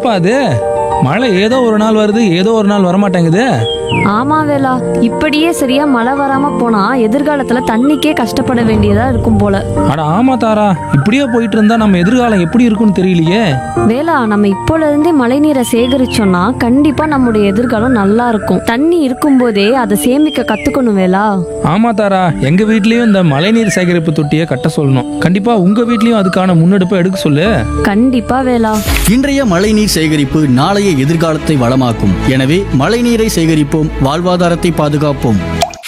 என்னப்பா அது மழை ஏதோ ஒரு நாள் வருது ஏதோ ஒரு நாள் வரமாட்டேங்குது ஆமா வேலா இப்படியே சரியா மழை வராம போனா எதிர்காலத்துல தண்ணிக்கே கஷ்டப்பட வேண்டியதா இருக்கும் போல அட ஆமா தாரா இப்படியே போயிட்டு இருந்தா நம்ம எதிர்காலம் எப்படி இருக்கும்னு தெரியலையே வேலா நம்ம இப்போல இருந்தே மழை நீரை சேகரிச்சோம்னா கண்டிப்பா நம்முடைய எதிர்காலம் நல்லா இருக்கும் தண்ணி இருக்கும்போதே அதை சேமிக்க கத்துக்கணும் வேலா ஆமா தாரா எங்க வீட்லயும் இந்த மழைநீர் சேகரிப்பு தொட்டியை கட்ட சொல்லணும் கண்டிப்பா உங்க வீட்லயும் அதுக்கான முன்னெடுப்பை எடுக்க சொல்லு கண்டிப்பா வேலா இன்றைய மழைநீர் சேகரிப்பு நாளைய எதிர்காலத்தை வளமாக்கும் எனவே மழைநீரை சேகரிப்போம் வாழ்வாதாரத்தை பாதுகாப்போம்